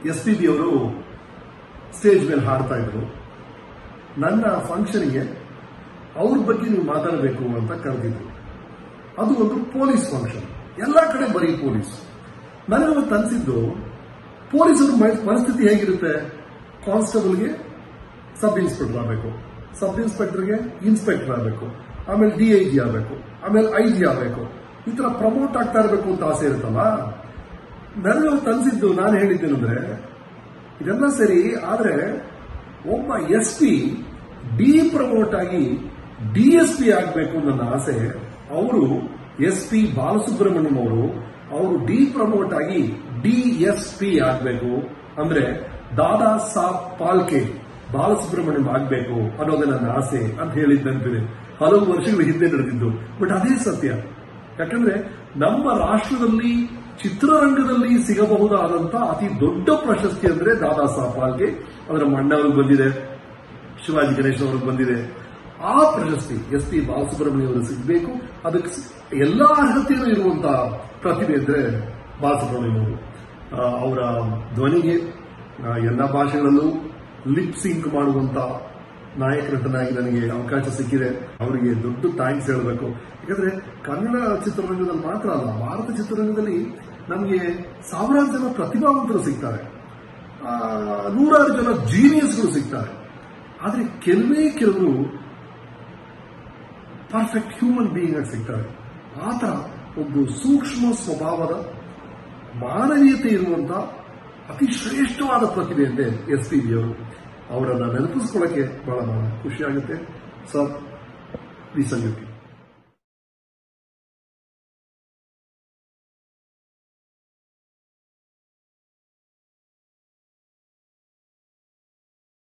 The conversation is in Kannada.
ಎಸ್ ಪಿ ಬಿ ಅವರು ಸ್ಟೇಜ್ ಮೇಲೆ ಹಾಡ್ತಾ ಇದ್ರು ನನ್ನ ಫಂಕ್ಷನ್ಗೆ ಅವ್ರ ಬಗ್ಗೆ ನೀವು ಮಾತಾಡಬೇಕು ಅಂತ ಕರೆದಿದ್ರು ಅದು ಒಂದು ಪೊಲೀಸ್ ಫಂಕ್ಷನ್ ಎಲ್ಲ ಕಡೆ ಬರೀ ಪೊಲೀಸ್ ನನಗವತ್ತು ಅನ್ಸಿದ್ದು ಪೊಲೀಸರ ಮ- ಪರಿಸ್ಥಿತಿ ಹೇಗಿರುತ್ತೆ ಕಾನ್ಸ್ಟೇಬಲ್ಗೆ ಸಬ್ ಇನ್ಸ್ಪೆಕ್ಟರ್ ಆಗಬೇಕು ಸಬ್ ಇನ್ಸ್ಪೆಕ್ಟರ್ಗೆ ಇನ್ಸ್ಪೆಕ್ಟರ್ ಆಗಬೇಕು ಆಮೇಲೆ ಡಿ ಐ ಜಿ ಆಗಬೇಕು ಆಮೇಲೆ ಐ ಜಿ ಆಗಬೇಕು ಈ ತರ ಪ್ರಮೋಟ್ ಆಗ್ತಾ ಇರಬೇಕು ಅಂತ ಆಸೆ ಇರುತ್ತಲ್ಲ ನನಗೆ ಅವತ್ತು ಅನ್ಸಿದ್ದು ನಾನು ಹೇಳಿದ್ದೇನೆಂದ್ರೆ ಇದೆಲ್ಲ ಸರಿ ಆದ್ರೆ ಒಬ್ಬ ಎಸ್ ಪಿ ಡಿ ಪ್ರಮೋಟ್ ಆಗಿ ಡಿ ಎಸ್ ಪಿ ಆಗಬೇಕು ನನ್ನ ಆಸೆ ಅವರು ಎಸ್ ಪಿ ಬಾಲಸುಬ್ರಹ್ಮಣ್ಯಂ ಅವರು ಅವರು ಡಿ ಪ್ರಮೋಟ್ ಆಗಿ ಡಿ ಎಸ್ ಪಿ ಆಗಬೇಕು ಅಂದ್ರೆ ದಾದಾ ಸಾಬ್ ಪಾಲ್ಕೆ ಬಾಲಸುಬ್ರಹ್ಮಣ್ಯಂ ಆಗಬೇಕು ಅನ್ನೋದೇ ನನ್ನ ಆಸೆ ಅಂತ ಹೇಳಿದ್ದಂತಿದೆ ಹಲವು ವರ್ಷಗಳ ಹಿಂದೆ ನಡೆದಿದ್ದು ಬಟ್ ಅದೇ ಸತ್ಯ ಯಾಕಂದ್ರೆ ನಮ್ಮ ರಾಷ್ಟ್ರದಲ್ಲಿ ಚಿತ್ರರಂಗದಲ್ಲಿ ಸಿಗಬಹುದಾದಂತ ಅತಿ ದೊಡ್ಡ ಪ್ರಶಸ್ತಿ ಅಂದ್ರೆ ದಾದಾ ಸಾಹೇಬ್ ಫಾಲ್ಕೆ ಅದರ ಮಣ್ಣವ್ರಿಗೆ ಬಂದಿದೆ ಶಿವಾಜಿ ಗಣೇಶ್ ಅವ್ರಿಗೆ ಬಂದಿದೆ ಆ ಪ್ರಶಸ್ತಿ ಎಸ್ ಪಿ ಬಾಲಸುಬ್ರಹ್ಮಣ್ಯ ಅವರು ಸಿಗಬೇಕು ಅದಕ್ಕೆ ಸ- ಎಲ್ಲಾ ಅರ್ಹತೆಯೂ ಇರುವಂತಹ ಪ್ರತಿಭೆ ಅಂದ್ರೆ ಬಾಲಸುಬ್ರಹ್ಮಣ್ಯ ಅವರು ಆ, ಅವರ ಧ್ವನಿಗೆ ಆ, ಎಲ್ಲ ಭಾಷೆಗಳಲ್ಲೂ ಲಿಪ್ ಸಿಂಕ್ ಮಾಡುವಂತ ನಾಯಕ ನಟನಾಗಿ ನನಗೆ ಅವಕಾಶ ಸಿಕ್ಕಿದೆ ಅವರಿಗೆ ದೊಡ್ಡ ಥ್ಯಾಂಕ್ಸ್ ಹೇಳಬೇಕು ಯಾಕಂದ್ರೆ ಕನ್ನಡ ಚಿತ್ರರಂಗದಲ್ಲಿ ಮಾತ್ರ ಅಲ್ಲ ಭಾರತ ಚಿತ್ರರಂಗದಲ್ಲಿ ನಮಗೆ ಸಾವಿರಾರು ಜನ ಪ್ರತಿಭಾವಂತರು ಸಿಗ್ತಾರೆ ಆ, ನೂರಾರು ಜನ ಜೀನಿಯಸ್ಗಳು ಸಿಗ್ತಾರೆ ಆದ್ರೆ ಕೆಲವೇ ಕೆಲವರು ಪರ್ಫೆಕ್ಟ್ ಹ್ಯೂಮನ್ ಬೀಯಿಂಗ್ ಆಗಿ ಸಿಗ್ತಾರೆ ಆತ ಒಂದು ಸೂಕ್ಷ್ಮ ಸ್ವಭಾವದ ಮಾನವೀಯತೆ ಇರುವಂತ ಅತಿ ಶ್ರೇಷ್ಠವಾದ ಪ್ರತಿಭೆ ಅಂತೆ ಎಸ್ ಪಿ ಬಿ ಅವರು ಅವರನ್ನ ನೆನಪಿಸ್ಕೊಳ್ಳಕ್ಕೆ ಬಹಳ ಖುಷಿ ಆಗುತ್ತೆ ಸರ್ ಪ್ಲೀಸ್ ಸಲ್ಯೂಟ್